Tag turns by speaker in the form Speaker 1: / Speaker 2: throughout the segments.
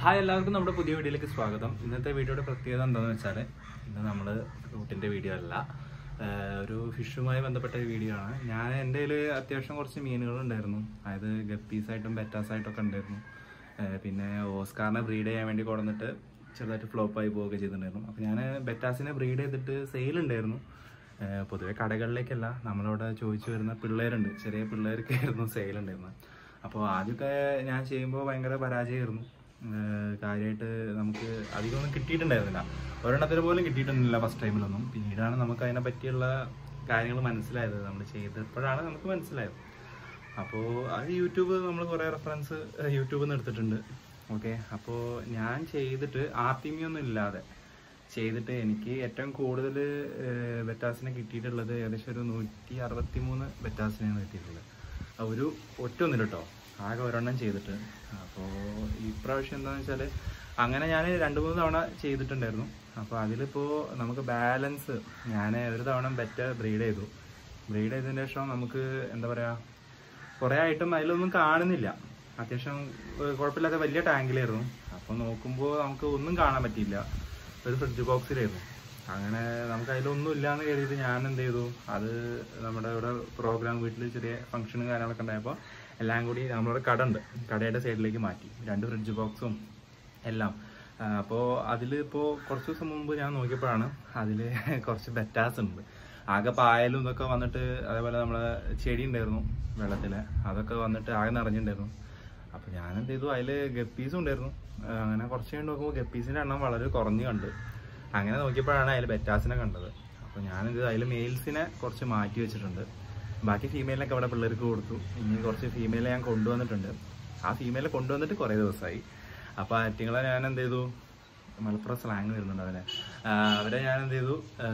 Speaker 1: hi എല്ലാവർക്കും നമ്മുടെ പുതിയ വീഡിയോയിലേക്ക് സ്വാഗതം ഇന്നത്തെ വീഡിയോയുടെ പ്രത്യേകത എന്താണെന്ന് വെച്ചാൽ ഇന്ന് നമ്മൾ റൂട്ടിൻ്റെ വീഡിയോ അല്ല ആഹ് ഒരു ഫിഷുമായി ബന്ധപ്പെട്ട ഒരു വീഡിയോ ആണ് ഞാൻ എൻ്റെ കയ്യിൽ അത്യാവശ്യം കുറച്ച് മീനുകളുണ്ടായിരുന്നു അതായത് ഗപ്പീസായിട്ടും ബെറ്റാസായിട്ടൊക്കെ ഉണ്ടായിരുന്നു ആഹ് പിന്നെ ഓസ്കാറിനെ ബ്രീഡ് ചെയ്യാൻ വേണ്ടി കൊടുന്നിട്ട് ചെറുതായിട്ട് ഫ്ലോപ്പായി പോവുകയൊക്കെ ചെയ്തിട്ടുണ്ടായിരുന്നു അപ്പോൾ ഞാൻ ബെറ്റാസിനെ ബ്രീഡ് ചെയ്തിട്ട് സെയിൽ ഉണ്ടായിരുന്നു ആഹ് പൊതുവെ കടകളിലേക്കല്ല നമ്മളവിടെ ചോദിച്ചു വരുന്ന പിള്ളേരുണ്ട് ചെറിയ പിള്ളേർക്കായിരുന്നു സെയിൽ ഉണ്ടായിരുന്നത് അപ്പോൾ ആദ്യമൊക്കെ ഞാൻ ചെയ്യുമ്പോൾ ഭയങ്കര പരാജയമായിരുന്നു കാര്യമായിട്ട് നമുക്ക് അധികമൊന്നും കിട്ടിയിട്ടുണ്ടായിരുന്നില്ല ഒരെണ്ണത്തിന് പോലും കിട്ടിയിട്ടുണ്ടില്ല ഫസ്റ്റ് ടൈമിലൊന്നും പിന്നീടാണ് നമുക്ക് അതിനെ പറ്റിയുള്ള കാര്യങ്ങൾ മനസ്സിലായത് നമ്മൾ ചെയ്തപ്പോഴാണ് നമുക്ക് മനസ്സിലായത് അപ്പോൾ അത് യൂട്യൂബ് നമ്മൾ കുറേ റെഫറൻസ് യൂട്യൂബിൽ നിന്ന് എടുത്തിട്ടുണ്ട് ഓക്കെ അപ്പോൾ ഞാൻ ചെയ്തിട്ട് ആർട്ടിമിയൊന്നും ഇല്ലാതെ ചെയ്തിട്ട് എനിക്ക് ഏറ്റവും കൂടുതൽ ബെറ്റാസിനെ കിട്ടിയിട്ടുള്ളത് ഏകദേശം ഒരു നൂറ്റി അറുപത്തി മൂന്ന് ബെറ്റാസിനെയാണ് കിട്ടിയിട്ടുള്ളത് അത് ഒരു ഒറ്റ ഒന്നില്ല കേട്ടോ ആകെ ഒരെണ്ണം ചെയ്തിട്ട് അപ്പോൾ ഇപ്രാവശ്യം എന്താണെന്ന് വെച്ചാൽ അങ്ങനെ ഞാൻ രണ്ട് മൂന്ന് തവണ ചെയ്തിട്ടുണ്ടായിരുന്നു അപ്പോൾ അതിലിപ്പോൾ നമുക്ക് ബാലൻസ് ഞാൻ ഒരു തവണ ബെറ്റ ബ്രീഡ് ചെയ്തു ബ്രീഡ് ചെയ്തതിന് ശേഷം നമുക്ക് എന്താ പറയുക കുറേ ആയിട്ടും അതിലൊന്നും കാണുന്നില്ല അത്യാവശ്യം ഏർ കുഴപ്പമില്ലാത്ത വലിയ ടാങ്കിലായിരുന്നു അപ്പോൾ നോക്കുമ്പോൾ നമുക്ക് ഒന്നും കാണാൻ പറ്റിയില്ല ഒരു ഫ്രിഡ്ജ് ബോക്സിലായിരുന്നു അങ്ങനെ നമുക്ക് അതിലൊന്നും ഇല്ലാന്ന് കരുതിയിട്ട് ഞാൻ എന്ത് ചെയ്തു അത് നമ്മുടെ ഇവിടെ പ്രോഗ്രാം വീട്ടിൽ ചെറിയ ഫംഗ്ഷനും കാര്യങ്ങളൊക്കെ ഉണ്ടായപ്പോൾ എല്ലാം കൂടി നമ്മുടെ കട ഉണ്ട് കടയുടെ സൈഡിലേക്ക് മാറ്റി രണ്ട് ഫ്രിഡ്ജ് ബോക്സും എല്ലാം അപ്പോൾ അതിൽ ഇപ്പോൾ കുറച്ച് ദിവസം മുമ്പ് ഞാൻ നോക്കിയപ്പോഴാണ് അതിൽ കുറച്ച് ബെറ്റാസ് ഉണ്ട് ആകെ പായലും ഇതൊക്കെ വന്നിട്ട് അതേപോലെ നമ്മളെ ചെടി ഉണ്ടായിരുന്നു വെള്ളത്തിൽ അതൊക്കെ വന്നിട്ട് ആകെ നിറഞ്ഞിട്ടുണ്ടായിരുന്നു അപ്പോൾ ഞാൻ എന്ത് ചെയ്തു അതിൽ ഗപ്പീസും ഉണ്ടായിരുന്നു ആ, അങ്ങനെ കുറച്ച് കഴിഞ്ഞ് നോക്കുമ്പോൾ ഗപ്പീസിൻ്റെ എണ്ണം വളരെ കുറഞ്ഞ് കണ്ട് അങ്ങനെ നോക്കിയപ്പോഴാണ് അതിൽ ബെറ്റാസിനെ കണ്ടത് അപ്പോൾ ഞാനിത് അതിൽ മെയിൽസിനെ കുറച്ച് മാറ്റി വെച്ചിട്ടുണ്ട് ബാക്കി ഫീമെയിലിനൊക്കെ അവിടെ പിള്ളേർക്ക് കൊടുത്തു ഇനി കുറച്ച് ഫീമെയിലെ ഞാൻ കൊണ്ടുവന്നിട്ടുണ്ട് ആ ഫീമെയിലെ കൊണ്ടുവന്നിട്ട് കുറേ ദിവസമായി അപ്പോൾ ആറ്റിങ്ങളെ ഞാൻ എന്ത് ചെയ്തു മലപ്പുറം സ്ലാങ് വരുന്നുണ്ട് അവനെ ആ, അവരെ ഞാൻ എന്ത് ചെയ്തു ആ,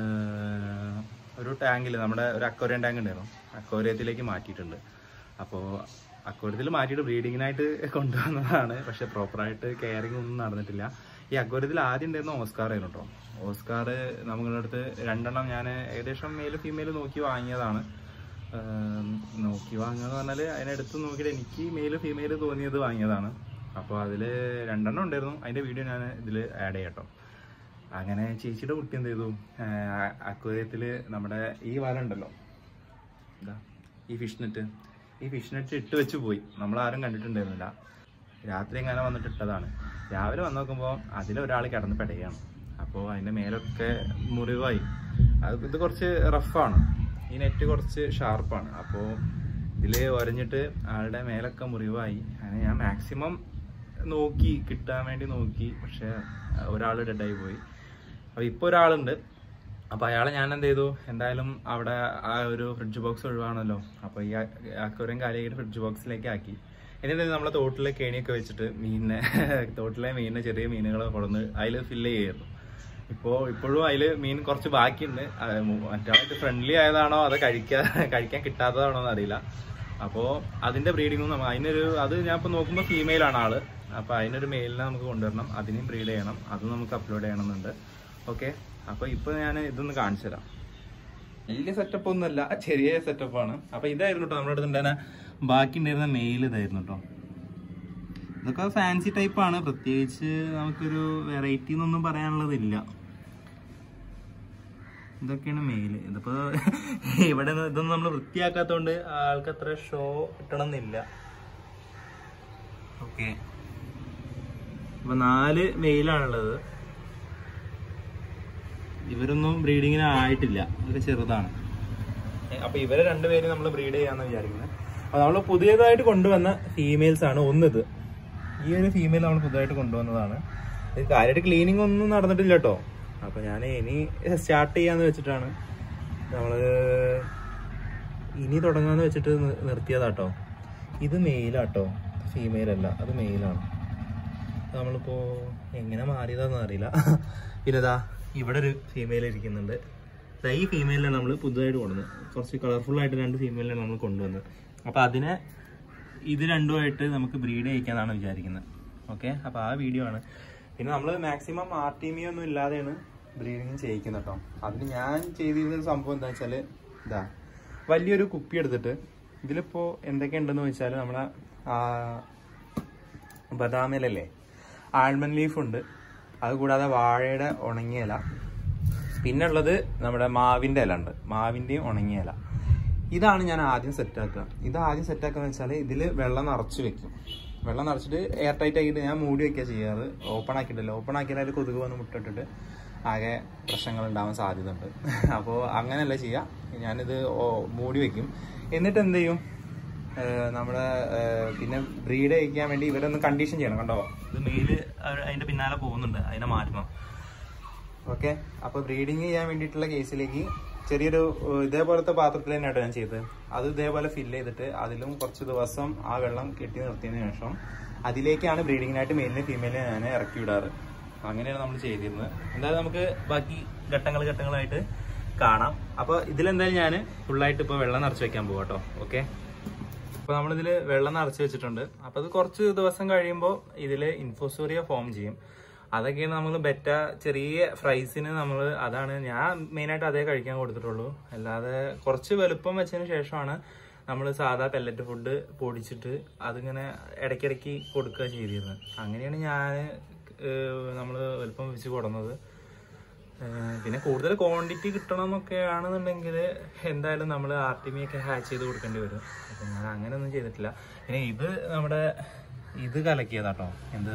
Speaker 1: ഒരു ടാങ്കിൽ നമ്മുടെ ഒരു അക്വോറിയം ടാങ്ക് ഉണ്ടായിരുന്നു അക്വോറിയത്തിലേക്ക് മാറ്റിയിട്ടുണ്ട് അപ്പോൾ അക്വോറിയത്തിൽ മാറ്റിയിട്ട് ബ്രീഡിങ്ങിനായിട്ട് കൊണ്ടുവന്നതാണ് പക്ഷെ പ്രോപ്പറായിട്ട് കെയറിങ് ഒന്നും നടന്നിട്ടില്ല ഈ അക്വോറിയത്തിൽ ആദ്യം ഉണ്ടായിരുന്ന ഓസ്കാർ ആയിരുന്നു കേട്ടോ ഓസ്കാർ നമ്മളുടെ അടുത്ത് രണ്ടെണ്ണം ഞാൻ ഏകദേശം മെയിൽ ഫീമെയിൽ നോക്കി വാങ്ങിയതാണ് ആം, നോക്കി വാങ്ങുക പറഞ്ഞാൽ അതിനടുത്ത് നോക്കിയിട്ട് എനിക്ക് മെയിൽ ഫീമെയിൽ തോന്നിയത് വാങ്ങിയതാണ് അപ്പോൾ അതിൽ രണ്ടെണ്ണം ഉണ്ടായിരുന്നു അതിൻ്റെ വീഡിയോ ഞാൻ ഇതിൽ ആഡ് ചെയ്യാം കേട്ടോ അങ്ങനെ ചേച്ചിയുടെ കുട്ടി എന്ത് ചെയ്തു അക്വേറിയത്തിൽ നമ്മുടെ ഈ വല ഉണ്ടല്ലോ ഇതാ ഈ ഫിഷ് നെറ്റ് ഈ ഫിഷ് നെറ്റ് ഇട്ട് വെച്ച് പോയി നമ്മൾ ആരും കണ്ടിട്ടുണ്ടായിരുന്നില്ല രാത്രി എങ്ങനെ വന്നിട്ട് ഇട്ടതാണ് രാവിലെ വന്ന് നോക്കുമ്പോൾ അതിലൊരാൾ കിടന്ന് പെടുകയാണ് അപ്പോൾ അതിൻ്റെ മേലൊക്കെ മുറിവായി അത് ഇത് കുറച്ച് റഫാണ് ഈ നെറ്റ് കുറച്ച് ഷാർപ്പാണ് അപ്പോൾ ഇതിൽ ഒരഞ്ഞിട്ട് ആളുടെ മേലൊക്കെ മുറിവായി അങ്ങനെ ഞാൻ മാക്സിമം നോക്കി കിട്ടാൻ വേണ്ടി നോക്കി പക്ഷേ ഒരാൾ ഡെഡായി പോയി അപ്പോൾ ഇപ്പോൾ ഒരാളുണ്ട് അപ്പോൾ അയാളെ ഞാൻ എന്ത് ചെയ്തു എന്തായാലും അവിടെ ആ ഒരു ഫ്രിഡ്ജ് ബോക്സ് ഒഴിവാണല്ലോ അപ്പോൾ ഈ അക്വറിയം കാലിയായിട്ട് ഫ്രിഡ്ജ് ബോക്സിലേക്ക് ആക്കി എന്നിട്ട് നമ്മളെ തോട്ടിലെ കേണിയൊക്കെ വെച്ചിട്ട് മീനിനെ തോട്ടിലെ മീനിനെ ചെറിയ മീനുകളെ കൊണ്ടുവന്ന് അതിൽ ഫില്ല് ചെയ്യായിരുന്നു ഇപ്പോൾ ഇപ്പോഴും അതിൽ മീൻ കുറച്ച് ബാക്കിയുണ്ട് അത് മു- മറ്റാൾക്ക് ഫ്രണ്ട്ലി ആയതാണോ അത് കഴിക്കാൻ കഴിക്കാൻ കിട്ടാത്തതാണോ എന്ന് അറിയില്ല അപ്പോൾ അതിൻ്റെ ബ്രീഡിങ്ങും നമ്മൾ അതിനൊരു അത് ഞാൻ ഇപ്പോൾ നോക്കുമ്പോൾ ഫീമെയിലാണ് ആള് അപ്പോൾ അതിനൊരു മെയിലിനെ നമുക്ക് കൊണ്ടുവരണം അതിനെയും ബ്രീഡ് ചെയ്യണം അതും നമുക്ക് അപ്ലോഡ് ചെയ്യണമെന്നുണ്ട് ഓക്കെ അപ്പോൾ ഇപ്പോൾ ഞാൻ ഇതൊന്ന് കാണിച്ചു തരാം വലിയ സെറ്റപ്പ് ഒന്നുമല്ല ചെറിയ സെറ്റപ്പാണ് അപ്പോൾ ഇതായിരുന്നു കേട്ടോ നമ്മുടെ അടുത്ത് ഉണ്ടായിരുന്ന ബാക്കി ഉണ്ടായിരുന്ന മെയിൽ ഇതായിരുന്നു കേട്ടോ ഇതൊക്കെ ഫാൻസി ടൈപ്പാണ് പ്രത്യേകിച്ച് നമുക്കൊരു വെറൈറ്റി എന്നൊന്നും പറയാനുള്ളതില്ല ഇതൊക്കെയാണ് മെയിൽ ഇതിപ്പോ ഇവിടെ നിന്ന് ഇതൊന്നും നമ്മൾ വൃത്തിയാക്കാത്തോണ്ട് ആൾക്ക് അത്ര ഷോ കിട്ടണമെന്നില്ല ഓക്കെ ഇപ്പൊ നാല് മെയിലാണുള്ളത് ഇവരൊന്നും ബ്രീഡിങ്ങിന് ആയിട്ടില്ല ഇവര് ചെറുതാണ് ഏ, അപ്പൊ ഇവരെ രണ്ടുപേരും നമ്മൾ ബ്രീഡ് ചെയ്യാന്ന് വിചാരിക്കുന്നത് അപ്പൊ നമ്മൾ പുതിയതായിട്ട് കൊണ്ടുവന്ന ഫീമെയിൽസ് ആണ് ഒന്നിത് ഈ ഒരു ഫീമെയിൽ നമ്മൾ പുതുതായിട്ട് കൊണ്ടുവന്നതാണ് ഇത് കാര്യമായിട്ട് ക്ലീനിങ് ഒന്നും നടന്നിട്ടില്ല കേട്ടോ അപ്പൊ ഞാൻ ഇനി സ്റ്റാർട്ട് ചെയ്യാന്ന് വെച്ചിട്ടാണ് നമ്മള് ഇനി തുടങ്ങാന്ന് വെച്ചിട്ട് നി- നിർത്തിയതാട്ടോ ഇത് മെയിലാട്ടോ ഫീമെയിൽ അല്ല അത് മെയിലാണ് നമ്മളിപ്പോ എങ്ങനെ മാറിയതാന്ന് അറിയില്ല പിന്നെ ഇതാ ഇവിടെ ഒരു ഫീമെയിൽ ഇരിക്കുന്നുണ്ട് ദാ ഈ ഫീമെയിലാണ് നമ്മൾ പുതുതായിട്ട് കൊണ്ടുവന്നത് കുറച്ച് കളർഫുൾ ആയിട്ട് രണ്ട് ഫീമെയിലാണ് നമ്മൾ കൊണ്ടുവന്നത് അപ്പൊ അതിനെ ഇത് രണ്ടുമായിട്ട് നമുക്ക് ബ്രീഡ് ചെയ്യിക്കാന്നാണ് വിചാരിക്കുന്നത് ഓക്കെ അപ്പൊ ആ വീഡിയോ ആണ് പിന്നെ നമ്മൾ മാക്സിമം ആർ ടി മി ഒന്നും ഇല്ലാതെയാണ് ബ്രീഡിങ് ചെയ്യിക്കുന്നത് കേട്ടോ അതിന് ഞാൻ ചെയ്തിരുന്ന ഒരു സംഭവം എന്താ വെച്ചാല് ഇതാ വലിയൊരു കുപ്പി എടുത്തിട്ട് ഇതിലിപ്പോ എന്തൊക്കെ ഉണ്ടെന്ന് വെച്ചാൽ നമ്മളെ ആ ബദാമിലല്ലേ ആൽമണ്ട് ലീഫ് ഉണ്ട് അതുകൂടാതെ വാഴയുടെ ഉണങ്ങിയ ഇല പിന്നെ ഉള്ളത് നമ്മുടെ മാവിൻ്റെ ഇല ഉണ്ട് മാവിൻ്റെയും ഉണങ്ങിയ ഇല ഇതാണ് ഞാൻ ആദ്യം സെറ്റാക്കുക ഇത് ആദ്യം സെറ്റാക്കുക വെച്ചാൽ ഇതിൽ വെള്ളം നിറച്ച് വെക്കും വെള്ളം നിറച്ചിട്ട് എയർ ടൈറ്റ് ആക്കിയിട്ട് ഞാൻ മൂടി വെക്കുക ചെയ്യാറ് ഓപ്പൺ ആക്കിയിട്ടില്ല ഓപ്പൺ ആക്കിയാൽ അതിൽ കൊതുക് വന്ന് മുട്ടിട്ടിട്ട് ആകെ പ്രശ്നങ്ങൾ ഉണ്ടാവാൻ സാധ്യത ഉണ്ട് അപ്പോൾ അങ്ങനെയല്ല ചെയ്യുക ഞാനിത് ഓ- മൂടി വെക്കും എന്നിട്ട് എന്ത് ചെയ്യും ഏഹ് നമ്മുടെ ഏഹ് പിന്നെ ബ്രീഡ് കഴിക്കാൻ വേണ്ടി ഇവരൊന്ന് കണ്ടീഷൻ ചെയ്യണം കണ്ടോ ഇത് മെയില് അതിന്റെ പിന്നാലെ പോകുന്നുണ്ട് അതിനെ മാറ്റണം ഓക്കെ അപ്പൊ ബ്രീഡിങ് ചെയ്യാൻ വേണ്ടിയിട്ടുള്ള കേസിലേക്ക് ചെറിയൊരു ഏഹ്, ഇതേപോലത്തെ പാത്രത്തിൽ തന്നെയാട്ടോ ഞാൻ ചെയ്തത് അത് ഇതേപോലെ ഫില്ല് ചെയ്തിട്ട് അതിലും കുറച്ച് ദിവസം ആ വെള്ളം കെട്ടി നിർത്തിയതിനു ശേഷം അതിലേക്കാണ് ബ്രീഡിങ്ങിനായിട്ട് മെയിലിനെ ഫീമെയിലിനെ ഞാൻ ഇറക്കി വിടാറ് അങ്ങനെയാണ് നമ്മൾ ചെയ്തിരുന്നത് എന്തായാലും നമുക്ക് ബാക്കി ഘട്ടങ്ങൾ ഘട്ടങ്ങളായിട്ട് കാണാം അപ്പൊ ഇതിലെന്തായാലും ഞാൻ ഫുള്ളായിട്ട് ഇപ്പൊ വെള്ളം നിറച്ച് വെക്കാൻ പോകാം കേട്ടോ ഓക്കെ അപ്പൊ നമ്മളിതിൽ വെള്ളം നിറച്ച് വെച്ചിട്ടുണ്ട് അപ്പൊ അത് കുറച്ച് ദിവസം കഴിയുമ്പോൾ ഇതിൽ ഇൻഫോസോറിയ ഫോം ചെയ്യും അതൊക്കെയാണ് നമ്മൾ ബെറ്റ ചെറിയ ഫ്രൈസിന് നമ്മൾ അതാണ് ഞാൻ മെയിനായിട്ട് അതേ കഴിക്കാൻ കൊടുത്തിട്ടുള്ളൂ അല്ലാതെ കുറച്ച് വലുപ്പം വെച്ചതിന് ശേഷമാണ് നമ്മൾ സാധാ പെല്ലറ്റ് ഫുഡ് പൊടിച്ചിട്ട് അതിങ്ങനെ ഇടയ്ക്കിടയ്ക്ക് കൊടുക്കുക ചെയ്തിരുന്നത് അങ്ങനെയാണ് ഞാൻ നമ്മൾ വലുപ്പം വെച്ച് കൊടുന്നത് ഏഹ് പിന്നെ കൂടുതൽ ക്വാണ്ടിറ്റി കിട്ടണം എന്നൊക്കെ ആണെന്നുണ്ടെങ്കിൽ എന്തായാലും നമ്മൾ ആർ ടി മി ഒക്കെ ഹാച്ച് ചെയ്ത് കൊടുക്കേണ്ടി വരും അപ്പം ഞാൻ അങ്ങനെയൊന്നും ചെയ്തിട്ടില്ല പിന്നെ ഇത് നമ്മുടെ ഇത് കലക്കിയതാട്ടോ എന്ത്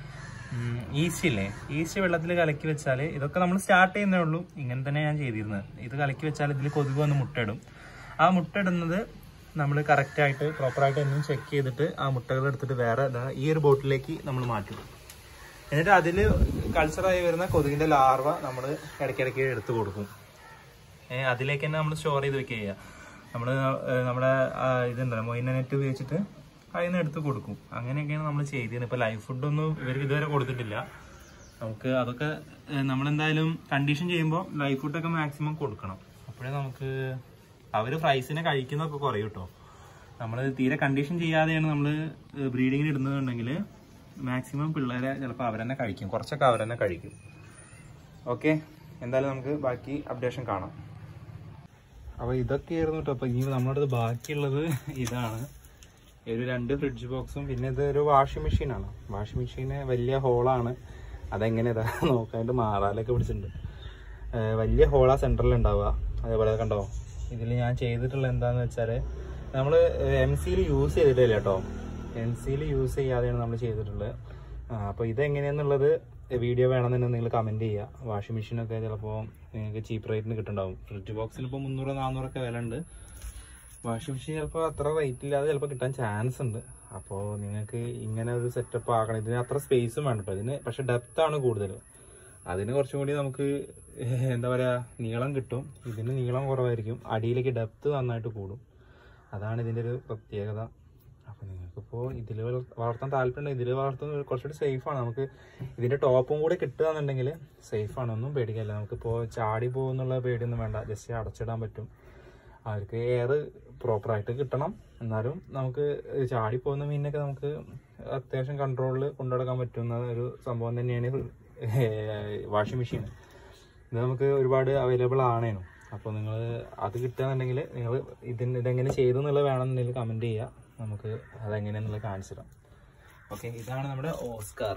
Speaker 1: ഈസ്റ്റ് ഇല്ലേ ഈസ്റ്റ് വെള്ളത്തിൽ കലക്കി വെച്ചാൽ ഇതൊക്കെ നമ്മൾ സ്റ്റാർട്ട് ചെയ്യുന്നേ ഉള്ളൂ ഇങ്ങനെ തന്നെ ഞാൻ ചെയ്തിരുന്നത് ഇത് കലക്കി വെച്ചാൽ ഇതിൽ കൊതുക് വന്ന് മുട്ടയിടും ആ മുട്ടയിടുന്നത് നമ്മൾ കറക്റ്റായിട്ട് പ്രോപ്പറായിട്ട് എന്നും ചെക്ക് ചെയ്തിട്ട് ആ മുട്ടകൾ എടുത്തിട്ട് വേറെ ദാ ഈ ഒരു ബോട്ടിലേക്ക് നമ്മൾ മാറ്റും എന്നിട്ട് അതിൽ കൾച്ചറായി വരുന്ന കൊതുകിന്റെ ലാർവ നമ്മൾ ഇടയ്ക്കിടയ്ക്ക് എടുത്ത് കൊടുക്കും ഏഹ് അതിലേക്ക് തന്നെ നമ്മൾ സ്റ്റോർ ചെയ്ത് വെക്കുക ചെയ്യുക നമ്മൾ നമ്മുടെ ആ, ഇതുണ്ടല്ലോ മൊയിന നെറ്റ് ഉപയോഗിച്ചിട്ട് അതിൽ നിന്ന് എടുത്ത് കൊടുക്കും അങ്ങനെയൊക്കെയാണ് നമ്മൾ ചെയ്തിരുന്നത് ഇപ്പൊ ലൈഫ് ഫുഡൊന്നും ഇവർക്ക് ഇതുവരെ കൊടുത്തിട്ടില്ല നമുക്ക് അതൊക്കെ ഏഹ്, നമ്മളെന്തായാലും കണ്ടീഷൻ ചെയ്യുമ്പോൾ ലൈഫ് ഫുഡൊക്കെ മാക്സിമം കൊടുക്കണം അപ്പോഴേ നമുക്ക് അവർ ഫ്രൈസിനെ കഴിക്കുന്നതൊക്കെ കുറയും കേട്ടോ നമ്മൾ തീരെ കണ്ടീഷൻ ചെയ്യാതെയാണ് നമ്മൾ ബ്രീഡിങ്ങിന് ഇടുന്നതുണ്ടെങ്കിൽ മാക്സിമം പിള്ളേരെ ചിലപ്പോൾ അവരെന്നെ കഴിക്കും കുറച്ചൊക്കെ അവരെന്നെ കഴിക്കും ഓക്കെ എന്തായാലും നമുക്ക് ബാക്കി അപ്ഡേഷൻ കാണാം അപ്പോൾ ഇതൊക്കെയായിരുന്നു കേട്ടോ അപ്പോൾ ഇനി നമ്മുടെ അടുത്ത് ബാക്കിയുള്ളത് ഇതാണ് ഒരു രണ്ട് ഫ്രിഡ്ജ് ബോക്സും പിന്നെ ഇത് ഒരു വാഷിംഗ് മെഷീനാണ് വാഷിംഗ് മെഷീന് വലിയ ഹോളാണ് അതെങ്ങനെ ഇതാ നോക്കാനായിട്ട് മാറാലൊക്കെ പിടിച്ചിട്ടുണ്ട് ഏഹ് വലിയ ഹോളാ സെൻറ്ററിൽ ഉണ്ടാവുക അതേപോലെ കണ്ടോ ഇതിൽ ഞാൻ ചെയ്തിട്ടുള്ള എന്താന്ന് വെച്ചാൽ നമ്മൾ എം സിയിൽ യൂസ് ചെയ്തിട്ടില്ല കേട്ടോ എം സിയിൽ യൂസ് ചെയ്യാതെയാണ് നമ്മൾ ചെയ്തിട്ടുള്ളത് അപ്പോൾ ഇതെങ്ങനെയാന്നുള്ളത് വീഡിയോ വേണമെന്നുണ്ടെങ്കിൽ നിങ്ങൾ കമൻറ്റ് ചെയ്യുക വാഷിംഗ് മെഷീനൊക്കെ ചിലപ്പോൾ നിങ്ങൾക്ക് ചീപ്പ് റേറ്റിന് കിട്ടുന്നുണ്ടാവും ഫ്രിഡ്ജ് ബോക്സിന് ഇപ്പോൾ മുന്നൂറ് നാന്നൂറൊക്കെ വില ഉണ്ട് വാഷിംഗ് മെഷീൻ ചിലപ്പോൾ അത്ര റേറ്റ് ഇല്ലാതെ ചിലപ്പോൾ കിട്ടാൻ ചാൻസ് ഉണ്ട് അപ്പോൾ നിങ്ങൾക്ക് ഇങ്ങനെ ഒരു സെറ്റപ്പ് ആക്കണം ഇതിന് അത്ര സ്പേസും വേണ്ട കേട്ടോ ഇതിന് പക്ഷെ ഡെപ്ത് ആണ് കൂടുതൽ അതിന് കുറച്ചും കൂടി നമുക്ക് എന്താ പറയുക നീളം കിട്ടും ഇതിന് നീളം കുറവായിരിക്കും അടിയിലേക്ക് ഡെപ്ത് നന്നായിട്ട് കൂടും അതാണ് ഇതിൻ്റെ ഒരു പ്രത്യേകത അപ്പോൾ നിങ്ങൾക്കിപ്പോൾ ഇതിൽ വളർത്താൻ താല്പര്യം ഇതിൽ വളർത്തുന്നത് കുറച്ചുകൂടി സേഫാണ് നമുക്ക് ഇതിൻ്റെ ടോപ്പും കൂടി കിട്ടുകയെന്നുണ്ടെങ്കിൽ സേഫാണ് ഒന്നും പേടിക്കാനില്ല നമുക്കിപ്പോൾ ചാടി പോകുന്നുള്ള പേടിയൊന്നും വേണ്ട ജസ്റ്റ് അടച്ചിടാൻ പറ്റും അവർക്ക് എയർ പ്രോപ്പറായിട്ട് കിട്ടണം എന്നാലും നമുക്ക് ചാടി പോകുന്ന മീനിനൊക്കെ നമുക്ക് അത്യാവശ്യം കൺട്രോളിൽ കൊണ്ടുനടക്കാൻ പറ്റുന്ന ഒരു സംഭവം തന്നെയാണ് വാഷിംഗ് മെഷീൻ ഇത് നമുക്ക് ഒരുപാട് അവൈലബിൾ ആണേനു അപ്പോൾ നിങ്ങൾ അത് കിട്ടുകയെന്നുണ്ടെങ്കിൽ നിങ്ങൾ ഇതിന് ഇതെങ്ങനെ ചെയ്തു എന്നുള്ളത് വേണമെന്നുണ്ടെങ്കിൽ കമൻറ്റ് ചെയ്യുക നമുക്ക് അതെങ്ങനെയാണെന്നുള്ളത് കാണിച്ചു തരാം ഓക്കെ ഇതാണ് നമ്മുടെ ഓസ്കാർ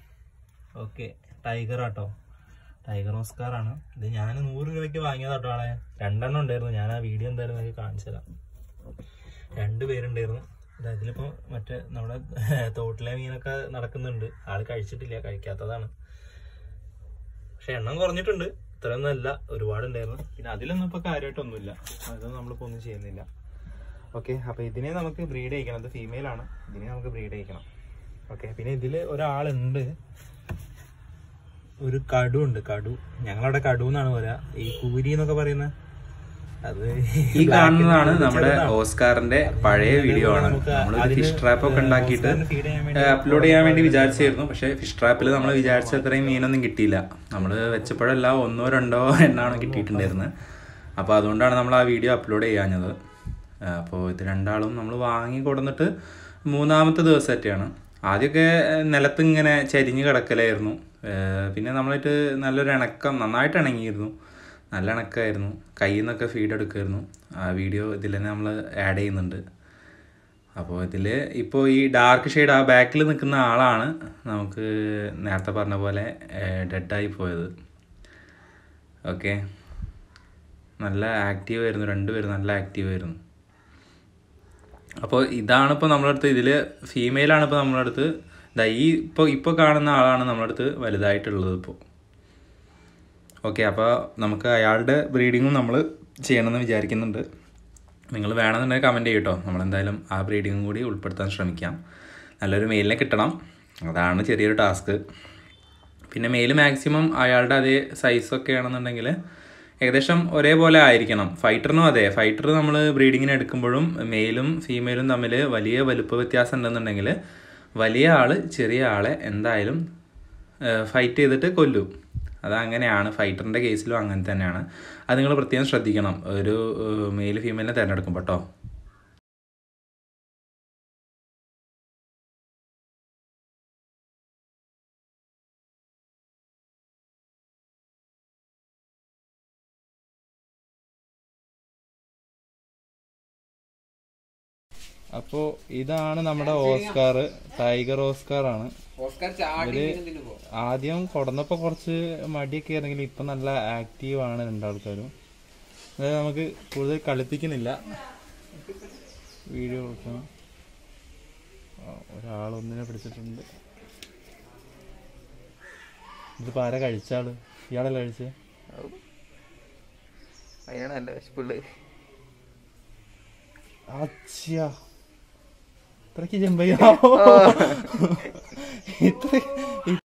Speaker 1: ഓക്കെ ടൈഗർ ആട്ടോ ടൈഗർ ഓസ്കാർ ആണ് ഇത് ഞാൻ നൂറ് രൂപയ്ക്ക് വാങ്ങിയതാട്ടോ ആളെ രണ്ടെണ്ണം ഉണ്ടായിരുന്നു ഞാൻ ആ വീഡിയോ എന്തായാലും നിങ്ങൾക്ക് കാണിച്ചു തരാം രണ്ട് പേരുണ്ടായിരുന്നു ഇത് അതിലിപ്പോ മറ്റേ നമ്മുടെ തോട്ടിലെ മീനൊക്കെ നടക്കുന്നുണ്ട് ആള് കഴിച്ചിട്ടില്ല കഴിക്കാത്തതാണ് പക്ഷെ എണ്ണം കുറഞ്ഞിട്ടുണ്ട് ഇത്രയൊന്നും അല്ല ഒരുപാടുണ്ടായിരുന്നു പിന്നെ അതിലൊന്നും ഇപ്പൊ കാര്യമായിട്ടൊന്നുമില്ല അതൊന്നും നമ്മളിപ്പോ ഒന്നും ചെയ്യുന്നില്ല ഓക്കെ അപ്പൊ ഇതിനെ നമുക്ക് ബ്രീഡ് ചെയ്യിക്കണം ഇത് ഫീമെയിൽ ആണ് ഇതിനെ നമുക്ക് ബ്രീഡ് ചെയ്യിക്കണം ഓക്കെ പിന്നെ ഇതില് ഒരാളുണ്ട് ഒരു കടു ഉണ്ട് കടു ഞങ്ങളവിടെ കടു എന്നാണ് പറയാ ഈ കൂരി എന്നൊക്കെ പറയുന്ന അത്
Speaker 2: ഈ കാണുന്നതാണ് നമ്മുടെ ഓസ്കാറിന്റെ പഴയ വീഡിയോ ആണ് നമ്മൾ ഫിഷ് ട്രാപ്പ് ഒക്കെ ഉണ്ടാക്കിയിട്ട് അപ്ലോഡ് ചെയ്യാൻ വേണ്ടി വിചാരിച്ചായിരുന്നു പക്ഷെ ഫിഷ് ട്രാപ്പിൽ നമ്മൾ വിചാരിച്ച അത്രയും മീനൊന്നും കിട്ടിയില്ല നമ്മൾ വെച്ചപ്പോഴെല്ലാം ഒന്നോ രണ്ടോ എണ്ണാണ് കിട്ടിയിട്ടുണ്ടായിരുന്നത് അപ്പോൾ അതുകൊണ്ടാണ് നമ്മൾ ആ വീഡിയോ അപ്ലോഡ് ചെയ്യാഞ്ഞത് അപ്പോൾ ഇത് രണ്ടാളും നമ്മൾ വാങ്ങി കൊടുന്നിട്ട് മൂന്നാമത്തെ ദിവസമായിട്ടാണ് ആദ്യമൊക്കെ നിലത്ത് ഇങ്ങനെ ചരിഞ്ഞ് കിടക്കലായിരുന്നു ഏഹ് പിന്നെ നമ്മളായിട്ട് നല്ലൊരു ഇണക്കം നന്നായിട്ട് ഇണങ്ങിയിരുന്നു നല്ല ഇണക്കമായിരുന്നു കയ്യിൽ നിന്നൊക്കെ ഫീഡ് എടുക്കുമായിരുന്നു ആ വീഡിയോ ഇതിൽ തന്നെ നമ്മൾ ആഡ് ചെയ്യുന്നുണ്ട് അപ്പോൾ ഇതിൽ ഇപ്പോൾ ഈ ഡാർക്ക് ഷെയ്ഡ് ആ ബാക്കിൽ നിൽക്കുന്ന ആളാണ് നമുക്ക് നേരത്തെ പറഞ്ഞ പോലെ ഡെഡായി പോയത് ഓക്കെ നല്ല ആക്റ്റീവ് ആയിരുന്നു രണ്ടുപേരും നല്ല ആക്റ്റീവ് ആയിരുന്നു അപ്പോൾ ഇതാണ് ഇപ്പോൾ നമ്മുടെ അടുത്ത് ഇതിൽ ഫീമെയിലാണ് ഇപ്പോൾ നമ്മുടെ അടുത്ത് ദാ ഈ ഇപ്പോൾ ഇപ്പോൾ കാണുന്ന ആളാണ് നമ്മുടെ അടുത്ത് വലുതായിട്ടുള്ളത് ഇപ്പോൾ ഓക്കെ അപ്പോൾ നമുക്ക് അയാളുടെ ബ്രീഡിങ്ങും നമ്മൾ ചെയ്യണമെന്ന് വിചാരിക്കുന്നുണ്ട് നിങ്ങൾ വേണമെന്നുണ്ടെങ്കിൽ കമൻറ്റ് ചെയ്യട്ടോ നമ്മളെന്തായാലും ആ ബ്രീഡിങ്ങും കൂടി ഉൾപ്പെടുത്താൻ ശ്രമിക്കാം നല്ലൊരു മെയിലിനെ കിട്ടണം അതാണ് ചെറിയൊരു ടാസ്ക് പിന്നെ മെയിൽ മാക്സിമം അയാളുടെ അതേ സൈസൊക്കെ ആണെന്നുണ്ടെങ്കിൽ ഏകദേശം ഒരേപോലെ ആയിരിക്കണം ഫൈറ്ററിനും അതെ ഫൈറ്റർ നമ്മൾ ബ്രീഡിങ്ങിന് എടുക്കുമ്പോഴും മെയിലും ഫീമെയിലും തമ്മിൽ വലിയ വലുപ്പ വ്യത്യാസം ഉണ്ടെന്നുണ്ടെങ്കിൽ വലിയ ആൾ ചെറിയ ആളെ എന്തായാലും ഫൈറ്റ് ചെയ്തിട്ട് കൊല്ലും അതങ്ങനെയാണ് ഫൈറ്ററിൻ്റെ കേസിലും അങ്ങനെ തന്നെയാണ് അത് നിങ്ങൾ പ്രത്യേകം ശ്രദ്ധിക്കണം ഒരു മെയിൽ ഫീമെയിലിനെ തിരഞ്ഞെടുക്കുമ്പോൾ കേട്ടോ
Speaker 1: അപ്പോ ഇതാണ് നമ്മുടെ ഓസ്കാർ ടൈഗർ ഓസ്കാർ ആണ്
Speaker 3: ഓസ്കാർ ചാടി
Speaker 1: ഇവര്
Speaker 3: ഇതിന് പോ
Speaker 1: ആദ്യം കൊടന്നപ്പോ കുറച്ച് മടിയൊക്കെ ആയിരുന്നെങ്കിൽ ഇപ്പൊ നല്ല ആക്റ്റീവ് ആണ് രണ്ടാൾക്കാരും അതായത് നമുക്ക് കൂടുതൽ കളിപ്പിക്കുന്നില്ല വീഡിയോ കൊടുക്കണം ആ, ഒരാൾ ഒന്നിനെ പിടിച്ചിട്ടുണ്ട് ഇതിപ്പോ ആരാ കഴിച്ചാള് ഇയാളല്ല കഴിച്ചേ
Speaker 3: അതിനാണ് നല്ല വിശപ്പുള്ളത്
Speaker 1: അച്ഛാ ഇത്രക്ക് ചെമ്പയ്യാവോ ഇത്ര